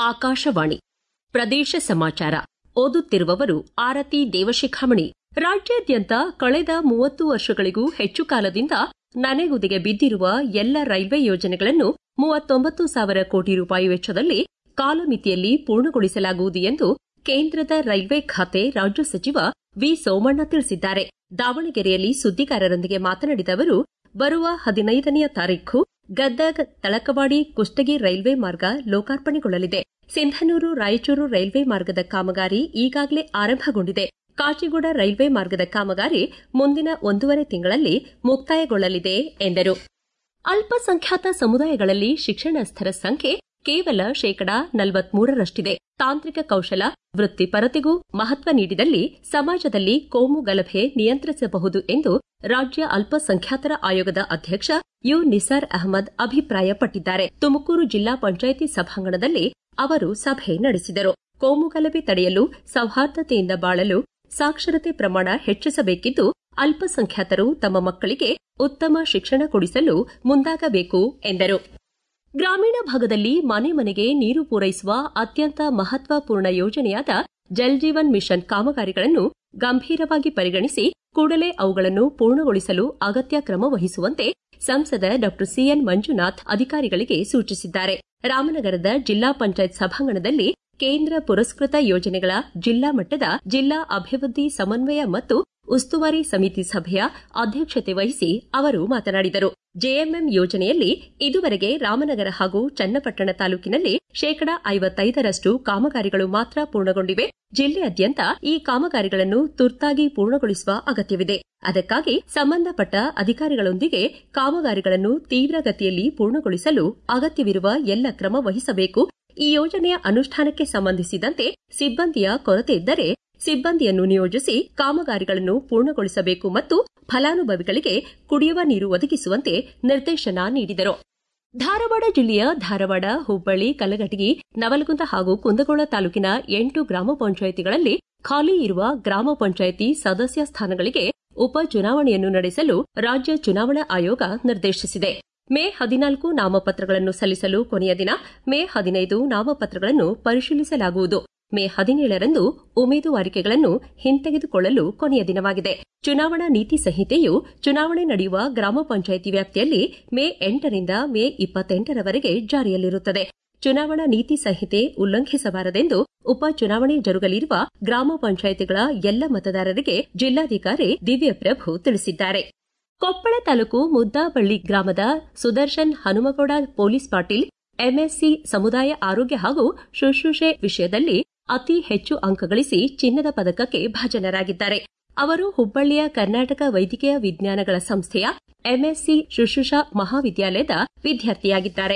ಆಕಾಶವಾಣಿ ಪ್ರದೇಶ ಸಮಾಚಾರ ಓದುತ್ತಿರುವವರು ಆರತಿ ದೇವಶಿಖಾಮಣಿ ರಾಜ್ಯಾದ್ಯಂತ ಕಳೆದ ಮೂವತ್ತು ವರ್ಷಗಳಿಗೂ ಹೆಚ್ಚು ಕಾಲದಿಂದ ನನೆಗುದಿಗೆ ಬಿದ್ದಿರುವ ಎಲ್ಲ ರೈಲ್ವೆ ಯೋಜನೆಗಳನ್ನು ಮೂವತ್ತೊಂಬತ್ತು ಸಾವಿರ ಕೋಟಿ ರೂಪಾಯಿ ವೆಚ್ಚದಲ್ಲಿ ಕಾಲಮಿತಿಯಲ್ಲಿ ಪೂರ್ಣಗೊಳಿಸಲಾಗುವುದು ಎಂದು ಕೇಂದ್ರದ ರೈಲ್ವೆ ಖಾತೆ ರಾಜ್ಯ ಸಚಿವ ವಿ ಸೋಮಣ್ಣ ತಿಳಿಸಿದ್ದಾರೆ ದಾವಣಗೆರೆಯಲ್ಲಿ ಸುದ್ದಿಗಾರರೊಂದಿಗೆ ಮಾತನಾಡಿದ ಅವರು ಬರುವ ಹದಿನೈದನೆಯ ತಾರೀಖು ಗದಗ್ ತಳಕವಾಡಿ ಕುಷ್ಟಗಿ ರೈಲ್ವೆ ಮಾರ್ಗ ಲೋಕಾರ್ಪಣೆಗೊಳ್ಳಲಿದೆ ಸಿಂಧನೂರು ರಾಯಚೂರು ರೈಲ್ವೆ ಮಾರ್ಗದ ಕಾಮಗಾರಿ ಈಗಾಗಲೇ ಆರಂಭಗೊಂಡಿದೆ ಕಾಚಿಗೂಡ ರೈಲ್ವೆ ಮಾರ್ಗದ ಕಾಮಗಾರಿ ಮುಂದಿನ ಒಂದೂವರೆ ತಿಂಗಳಲ್ಲಿ ಮುಕ್ತಾಯಗೊಳ್ಳಲಿದೆ ಎಂದರು ಅಲ್ಪಸಂಖ್ಯಾತ ಸಮುದಾಯಗಳಲ್ಲಿ ಶಿಕ್ಷಣಸ್ಥರ ಸಂಖ್ಯೆ ಕೇವಲ ಶೇಕಡಾ ನಲವತ್ಮೂರರಷ್ಟಿದೆ ತಾಂತ್ರಿಕ ಕೌಶಲ ವೃತ್ತಿಪರತೆಗೂ ಮಹತ್ವ ನೀಡಿದಲ್ಲಿ ಸಮಾಜದಲ್ಲಿ ಕೋಮು ಗಲಭೆ ನಿಯಂತ್ರಿಸಬಹುದು ಎಂದು ರಾಜ್ಯ ಅಲ್ಪಸಂಖ್ಯಾತರ ಆಯೋಗದ ಅಧ್ಯಕ್ಷ ಯು ನಿಸಾರ್ ಅಹಮದ್ ಅಭಿಪ್ರಾಯಪಟ್ಟಿದ್ದಾರೆ ತುಮಕೂರು ಜಿಲ್ಲಾ ಪಂಚಾಯಿತಿ ಸಭಾಂಗಣದಲ್ಲಿ ಅವರು ಸಭೆ ನಡೆಸಿದರು ಕೋಮುಗಲಭೆ ತಡೆಯಲು ಸೌಹಾರ್ದತೆಯಿಂದ ಬಾಳಲು ಸಾಕ್ಷರತೆ ಪ್ರಮಾಣ ಹೆಚ್ಚಿಸಬೇಕಿದ್ದು ಅಲ್ಪಸಂಖ್ಯಾತರು ತಮ್ಮ ಮಕ್ಕಳಿಗೆ ಉತ್ತಮ ಶಿಕ್ಷಣ ಕೊಡಿಸಲು ಮುಂದಾಗಬೇಕು ಎಂದರು ಗ್ರಾಮೀಣ ಭಾಗದಲ್ಲಿ ಮನೆ ಮನೆಗೆ ನೀರು ಪೂರೈಸುವ ಅತ್ಯಂತ ಮಹತ್ವಪೂರ್ಣ ಯೋಜನೆಯಾದ ಜಲ್ ಜೀವನ್ ಮಿಷನ್ ಕಾಮಗಾರಿಗಳನ್ನು ಗಂಭೀರವಾಗಿ ಪರಿಗಣಿಸಿ ಕೂಡಲೇ ಅವುಗಳನ್ನು ಪೂರ್ಣಗೊಳಿಸಲು ಅಗತ್ಯ ಕ್ರಮ ವಹಿಸುವಂತೆ ಸಂಸದ ಡಾ ಸಿಎನ್ ಮಂಜುನಾಥ್ ಅಧಿಕಾರಿಗಳಿಗೆ ಸೂಚಿಸಿದ್ದಾರೆ ರಾಮನಗರದ ಜಿಲ್ಲಾ ಪಂಚಾಯತ್ ಸಭಾಂಗಣದಲ್ಲಿ ಕೇಂದ್ರ ಪುರಸ್ಕೃತ ಯೋಜನೆಗಳ ಜಿಲ್ಲಾ ಮಟ್ಟದ ಜಿಲ್ಲಾ ಅಭಿವೃದ್ಧಿ ಸಮನ್ವಯ ಮತ್ತು ಉಸ್ತುವಾರಿ ಸಮಿತಿ ಸಭೆಯ ಅಧ್ಯಕ್ಷತೆ ವಹಿಸಿ ಅವರು ಮಾತನಾಡಿದರು ಜೆಎಂಎಂ ಯೋಜನೆಯಲ್ಲಿ ಇದುವರೆಗೆ ರಾಮನಗರ ಹಾಗೂ ಚನ್ನಪಟ್ಟಣ ತಾಲೂಕಿನಲ್ಲಿ ಶೇಕಡಾ ಐವತ್ತೈದರಷ್ಟು ಕಾಮಗಾರಿಗಳು ಮಾತ್ರ ಪೂರ್ಣಗೊಂಡಿವೆ ಜಿಲ್ಲೆಯಾದ್ಯಂತ ಈ ಕಾಮಗಾರಿಗಳನ್ನು ತುರ್ತಾಗಿ ಪೂರ್ಣಗೊಳಿಸುವ ಅಗತ್ಯವಿದೆ ಅದಕ್ಕಾಗಿ ಸಂಬಂಧಪಟ್ಟ ಅಧಿಕಾರಿಗಳೊಂದಿಗೆ ಕಾಮಗಾರಿಗಳನ್ನು ತೀವ್ರಗತಿಯಲ್ಲಿ ಪೂರ್ಣಗೊಳಿಸಲು ಅಗತ್ಯವಿರುವ ಎಲ್ಲ ಕ್ರಮ ವಹಿಸಬೇಕು ಈ ಯೋಜನೆಯ ಅನುಷ್ಠಾನಕ್ಕೆ ಸಂಬಂಧಿಸಿದಂತೆ ಸಿಬ್ಬಂದಿಯ ಕೊರತೆ ಇದ್ದರೆ ಸಿಬ್ಬಂದಿಯನ್ನು ನಿಯೋಜಿಸಿ ಕಾಮಗಾರಿಗಳನ್ನು ಪೂರ್ಣಗೊಳಿಸಬೇಕು ಮತ್ತು ಫಲಾನುಭವಿಗಳಿಗೆ ಕುಡಿಯುವ ನೀರು ಒದಗಿಸುವಂತೆ ನಿರ್ದೇಶನ ನೀಡಿದರು ಧಾರವಾಡ ಜಿಲ್ಲೆಯ ಧಾರವಾಡ ಹುಬ್ಬಳ್ಳಿ ಕಲಘಟಗಿ ನವಲಗುಂದ ಹಾಗೂ ಕುಂದಗೋಳ ತಾಲೂಕಿನ ಎಂಟು ಗ್ರಾಮ ಪಂಚಾಯಿತಿಗಳಲ್ಲಿ ಖಾಲಿ ಇರುವ ಗ್ರಾಮ ಪಂಚಾಯಿತಿ ಸದಸ್ಯ ಸ್ಥಾನಗಳಿಗೆ ಉಪ ಚುನಾವಣೆಯನ್ನು ನಡೆಸಲು ರಾಜ್ಯ ಚುನಾವಣಾ ಆಯೋಗ ನಿರ್ದೇಶಿಸಿದೆ ಮೇ ಹದಿನಾಲ್ಕು ನಾಮಪತ್ರಗಳನ್ನು ಸಲ್ಲಿಸಲು ಕೊನೆಯ ದಿನ ಮೇ ಹದಿನೈದು ನಾಮಪತ್ರಗಳನ್ನು ಪರಿಶೀಲಿಸಲಾಗುವುದು ಮೇ ಹದಿನೇಳರಂದು ಉಮೇದುವಾರಿಕೆಗಳನ್ನು ಹಿಂತೆಗೆದುಕೊಳ್ಳಲು ಕೊನೆಯ ದಿನವಾಗಿದೆ ಚುನಾವಣಾ ನೀತಿ ಸಂಹಿತೆಯು ಚುನಾವಣೆ ನಡೆಯುವ ಗ್ರಾಮ ಪಂಚಾಯಿತಿ ವ್ಯಾಪ್ತಿಯಲ್ಲಿ ಮೇ ಎಂಟರಿಂದ ಮೇ ಇಪ್ಪತ್ತೆಂಟರವರೆಗೆ ಜಾರಿಯಲ್ಲಿರುತ್ತದೆ ಚುನಾವಣಾ ನೀತಿ ಸಂಹಿತೆ ಉಲ್ಲಂಘಿಸಬಾರದೆಂದು ಉಪ ಚುನಾವಣೆ ಜರುಗಲಿರುವ ಗ್ರಾಮ ಪಂಚಾಯಿತಿಗಳ ಎಲ್ಲ ಮತದಾರರಿಗೆ ಜಿಲ್ಲಾಧಿಕಾರಿ ದಿವ್ಯಪ್ರಭು ತಿಳಿಸಿದ್ದಾರೆ ಕೊಪ್ಪಳ ತಾಲೂಕು ಮುದ್ದಾಬಳ್ಳಿ ಗ್ರಾಮದ ಸುದರ್ಶನ್ ಹನುಮಗೌಡ ಪೊಲೀಸ್ ಪಾಟೀಲ್ ಎಂಎಸ್ಸಿ ಸಮುದಾಯ ಆರೋಗ್ಯ ಹಾಗೂ ಶುಶ್ರೂಷೆ ವಿಷಯದಲ್ಲಿ ಅತಿ ಹೆಚ್ಚು ಅಂಕ ಗಳಿಸಿ ಚಿನ್ನದ ಪದಕಕ್ಕೆ ಭಾಜನರಾಗಿದ್ದಾರೆ ಅವರು ಹುಬ್ಬಳ್ಳಿಯ ಕರ್ನಾಟಕ ವೈದ್ಯಕೀಯ ವಿಜ್ಞಾನಗಳ ಸಂಸ್ಥೆಯ ಎಂಎಸ್ಸಿ ಶುಶ್ರೂಷಾ ಮಹಾವಿದ್ಯಾಲಯದ ವಿದ್ಯಾರ್ಥಿಯಾಗಿದ್ದಾರೆ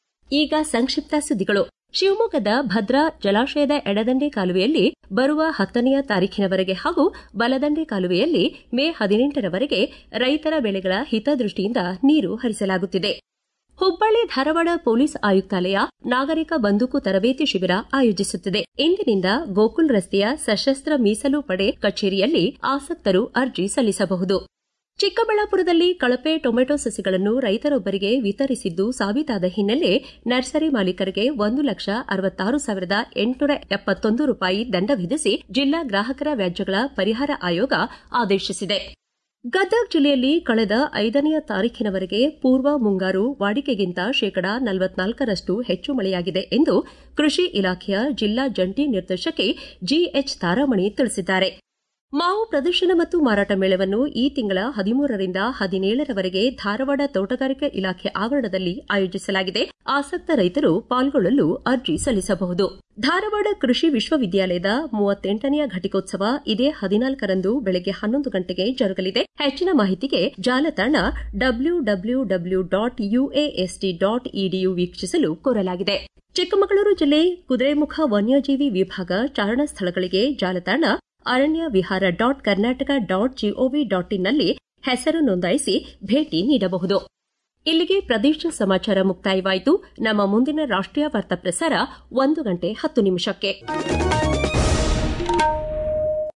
ಈಗ ಸಂಕ್ಷಿಪ್ತ ಸುದ್ದಿಗಳು ಶಿವಮೊಗ್ಗದ ಭದ್ರಾ ಜಲಾಶಯದ ಎಡದಂಡೆ ಕಾಲುವೆಯಲ್ಲಿ ಬರುವ ಹತ್ತನೆಯ ತಾರೀಖಿನವರೆಗೆ ಹಾಗೂ ಬಲದಂಡೆ ಕಾಲುವೆಯಲ್ಲಿ ಮೇ ಹದಿನೆಂಟರವರೆಗೆ ರೈತರ ಬೆಳೆಗಳ ಹಿತದೃಷ್ಟಿಯಿಂದ ನೀರು ಹರಿಸಲಾಗುತ್ತಿದೆ ಹುಬ್ಬಳ್ಳಿ ಧಾರವಾಡ ಪೊಲೀಸ್ ಆಯುಕ್ತಾಲಯ ನಾಗರಿಕ ಬಂದೂಕು ತರಬೇತಿ ಶಿಬಿರ ಆಯೋಜಿಸುತ್ತಿದೆ ಇಂದಿನಿಂದ ಗೋಕುಲ್ ರಸ್ತೆಯ ಸಶಸ್ತ್ರ ಮೀಸಲು ಪಡೆ ಕಚೇರಿಯಲ್ಲಿ ಆಸಕ್ತರು ಅರ್ಜಿ ಸಲ್ಲಿಸಬಹುದು ಚಿಕ್ಕಬಳ್ಳಾಪುರದಲ್ಲಿ ಕಳಪೆ ಟೊಮೆಟೊ ಸಸಿಗಳನ್ನು ರೈತರೊಬ್ಬರಿಗೆ ವಿತರಿಸಿದ್ದು ಸಾಬೀತಾದ ಹಿನ್ನೆಲೆ ನರ್ಸರಿ ಮಾಲೀಕರಿಗೆ ಒಂದು ಲಕ್ಷ ಅರವತ್ತಾರು ಸಾವಿರದ ಎಂಟುನೂರ ಎಪ್ಪತ್ತೊಂದು ರೂಪಾಯಿ ದಂಡ ವಿಧಿಸಿ ಜಿಲ್ಲಾ ಗ್ರಾಹಕರ ವ್ಯಾಜ್ಯಗಳ ಪರಿಹಾರ ಆಯೋಗ ಆದೇಶಿಸಿದೆ ಗದಗ್ ಜಿಲ್ಲೆಯಲ್ಲಿ ಕಳೆದ ಐದನೆಯ ತಾರೀಖಿನವರೆಗೆ ಪೂರ್ವ ಮುಂಗಾರು ವಾಡಿಕೆಗಿಂತ ಶೇಕಡಾ ನಲವತ್ನಾಲ್ಕರಷ್ಟು ಹೆಚ್ಚು ಮಳೆಯಾಗಿದೆ ಎಂದು ಕೃಷಿ ಇಲಾಖೆಯ ಜಿಲ್ಲಾ ಜಂಟಿ ನಿರ್ದೇಶಕಿ ಜಿಎಚ್ ತಾರಾಮಣಿ ತಿಳಿಸಿದ್ದಾರೆ ಮಾವು ಪ್ರದರ್ಶನ ಮತ್ತು ಮಾರಾಟ ಮೇಳವನ್ನು ಈ ತಿಂಗಳ ಹದಿಮೂರರಿಂದ ಹದಿನೇಳರವರೆಗೆ ಧಾರವಾಡ ತೋಟಗಾರಿಕಾ ಇಲಾಖೆ ಆವರಣದಲ್ಲಿ ಆಯೋಜಿಸಲಾಗಿದೆ ಆಸಕ್ತ ರೈತರು ಪಾಲ್ಗೊಳ್ಳಲು ಅರ್ಜಿ ಸಲ್ಲಿಸಬಹುದು ಧಾರವಾಡ ಕೃಷಿ ವಿಶ್ವವಿದ್ಯಾಲಯದ ಮೂವತ್ತೆಂಟನೆಯ ಘಟಿಕೋತ್ಸವ ಇದೇ ಹದಿನಾಲ್ಕರಂದು ಬೆಳಗ್ಗೆ ಹನ್ನೊಂದು ಗಂಟೆಗೆ ಜರುಗಲಿದೆ ಹೆಚ್ಚಿನ ಮಾಹಿತಿಗೆ ಜಾಲತಾಣ W W W dot UAST dot EDU ವೀಕ್ಷಿಸಲು ಕೋರಲಾಗಿದೆ ಚಿಕ್ಕಮಗಳೂರು ಜಿಲ್ಲೆ ಕುದುರೆಮುಖ ವನ್ಯಜೀವಿ ವಿಭಾಗ ಚಾರಣ ಸ್ಥಳಗಳಿಗೆ ಜಾಲತಾಣ Aranya Vihara dot Karnataka dot GOV dot ಇನ್ನಲ್ಲಿ ಹೆಸರು ನೋಂದಾಯಿಸಿ ಭೇಟಿ ನೀಡಬಹುದು ಇಲ್ಲಿಗೆ ಪ್ರದೇಶ ಸಮಾಚಾರ ಮುಕ್ತಾಯವಾಯಿತು ನಮ್ಮ ಮುಂದಿನ ರಾಷ್ಟೀಯ ವಾರ್ತಾ ಪ್ರಸಾರ ಒಂದು ಗಂಟೆ ಹತ್ತು ನಿಮಿಷಕ್ಕೆ